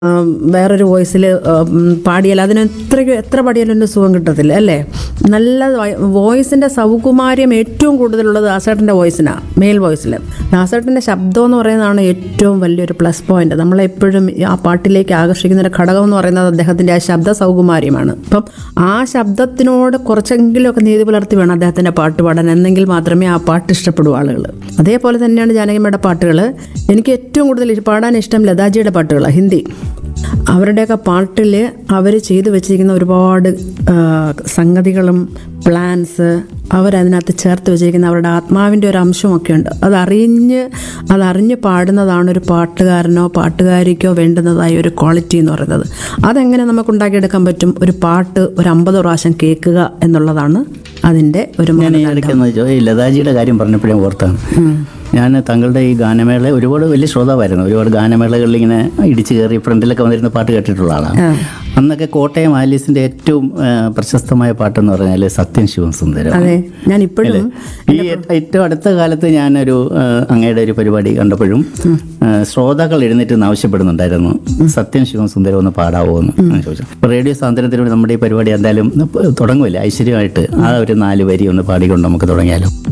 ആം, വേറൊരു വോയിസിൽ പാടിയാൽ അതിന് എത്രയ്ക്ക് എത്ര പാടിയാലും ഒരു സുഖം കിട്ടത്തില്ല അല്ലേ നല്ല വോയിസിൻ്റെ സൗകുമാര്യം ഏറ്റവും കൂടുതലുള്ളത് ദാസേട്ടൻ്റെ വോയിസിനാണ് മെയിൽ വോയിസിൽ ദാസേട്ടൻ്റെ ശബ്ദം എന്ന് പറയുന്നതാണ് ഏറ്റവും വലിയൊരു പ്ലസ് പോയിന്റ് നമ്മളെപ്പോഴും ആ പാട്ടിലേക്ക് ആകർഷിക്കുന്ന ഒരു ഘടകം എന്ന് പറയുന്നത് അദ്ദേഹത്തിൻ്റെ ആ ശബ്ദ സൗകുമാര്യമാണ് അപ്പം ആ ശബ്ദത്തിനോട് കുറച്ചെങ്കിലുമൊക്കെ നീതി പുലർത്തി വേണം അദ്ദേഹത്തിൻ്റെ പാട്ട് പാടാൻ എന്നെങ്കിൽ മാത്രമേ ആ പാട്ട് ഇഷ്ടപ്പെടൂ ആളുകൾ അതേപോലെ തന്നെയാണ് ജാനകിയമ്മയുടെ പാട്ടുകൾ എനിക്ക് ഏറ്റവും കൂടുതൽ ഇഷ്- പാടാൻ ഇഷ്ടം ലതാജിയുടെ പാട്ടുകളാണ് ഹിന്ദി അവരുടെയൊക്കെ പാട്ടിൽ അവർ ചെയ്തു വെച്ചിരിക്കുന്ന ഒരുപാട് ആ, സംഗതികളും പ്ലാൻസ് അവരതിനകത്ത് ചേർത്ത് വെച്ചിരിക്കുന്ന അവരുടെ ആത്മാവിൻ്റെ ഒരു അംശമൊക്കെ ഉണ്ട് അതറിഞ്ഞ് അതറിഞ്ഞ് പാടുന്നതാണ് ഒരു പാട്ടുകാരനോ പാട്ടുകാരിക്കോ വേണ്ടുന്നതായ ഒരു ക്വാളിറ്റി എന്ന് പറയുന്നത് അതെങ്ങനെ നമുക്ക് ഉണ്ടാക്കിയെടുക്കാൻ പറ്റും ഒരു പാട്ട് ഒരു അമ്പത് പ്രാവശ്യം കേൾക്കുക എന്നുള്ളതാണ് അതിൻ്റെ ഒരു ഞാൻ ഈ മാനദണ്ഡം. ഇടയ്ക്കൊന്ന് ചോ- ഈ ലതാജിയുടെ കാര്യം പറഞ്ഞപ്പോഴേ ഓർത്താണ് ഞാൻ താങ്കളുടെ ഈ ഗാനമേള ഒരുപാട് വലിയ ശ്രോതാവായിരുന്നു ഒരുപാട് ഗാനമേളകളിൽ ഇങ്ങനെ ഇടിച്ചു കയറി ഫ്രണ്ടിലൊക്കെ വന്നിരുന്ന പാട്ട് കേട്ടിട്ടുള്ള ആളാണ് അന്നൊക്കെ കോട്ടയം ആലീസിന്റെ ഏറ്റവും ആ, പ്രശസ്തമായ പാട്ടെന്ന് പറഞ്ഞാൽ സത്യൻ ശിവം സുന്ദരം അതെ ഞാൻ ഇപ്പോഴും ഈ ഏറ്റവും അടുത്ത കാലത്ത് ഞാനൊരു ആ, അങ്ങയുടെ ഒരു പരിപാടി കണ്ടപ്പോഴും ആ, ശ്രോതാക്കൾ എഴുന്നേറ്റ് നിന്ന് ആവശ്യപ്പെടുന്നുണ്ടായിരുന്നു സത്യം ശിവം സുന്ദരം ഒന്ന് പാടാവോ എന്ന് ഞാൻ ചോദിച്ചു അപ്പോൾ റേഡിയോ സാന്ത്വനത്തിലൂടെ നമ്മുടെ ഈ പരിപാടി എന്തായാലും തുടങ്ങുമല്ലേ ഐശ്വര്യമായിട്ട് ആ ഒരു നാല് വരി ഒന്ന് പാടിക്കൊണ്ട് നമുക്ക് തുടങ്ങിയാലോ